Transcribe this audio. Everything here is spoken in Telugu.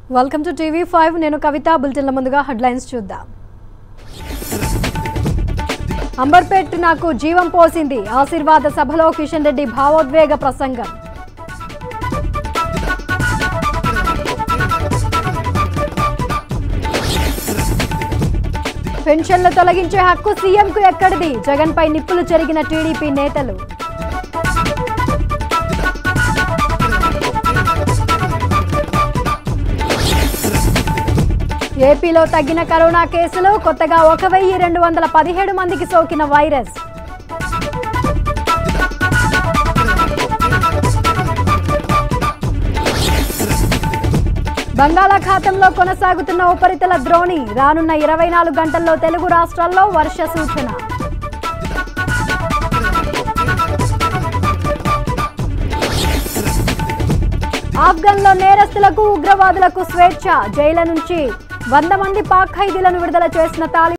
వెల్కమ్ టు టీవీ ఫైవ్ నేను కవిత బులెటిన్ల ముందుగా హెడ్లైన్స్ చూద్దాం అంబర్పేట్ నాకు జీవం పోసింది ఆశీర్వాద సభలో కిషన్ రెడ్డి భావోద్వేగ ప్రసంగం పెన్షన్లు తొలగించే హక్కు సీఎంకు ఎక్కడిది జగన్పై నిప్పులు చెరిగిన టీడీపీ నేతలు ఏపీలో తగ్గిన కరోనా కేసులు కొత్తగా ఒక వెయ్యి రెండు వందల పదిహేడు మందికి సోకిన వైరస్ బంగాళాఖాతంలో కొనసాగుతున్న ఉపరితల ద్రోణి రానున్న ఇరవై నాలుగు గంటల్లో తెలుగు రాష్ట్రాల్లో వర్ష సూచన ఆఫ్ఘన్లో నేరస్తులకు ఉగ్రవాదులకు స్వేచ్ఛ జైల నుంచి వంద మంది పాక్ ఖైదీలను విడుదల చేసిన తాలిబాన్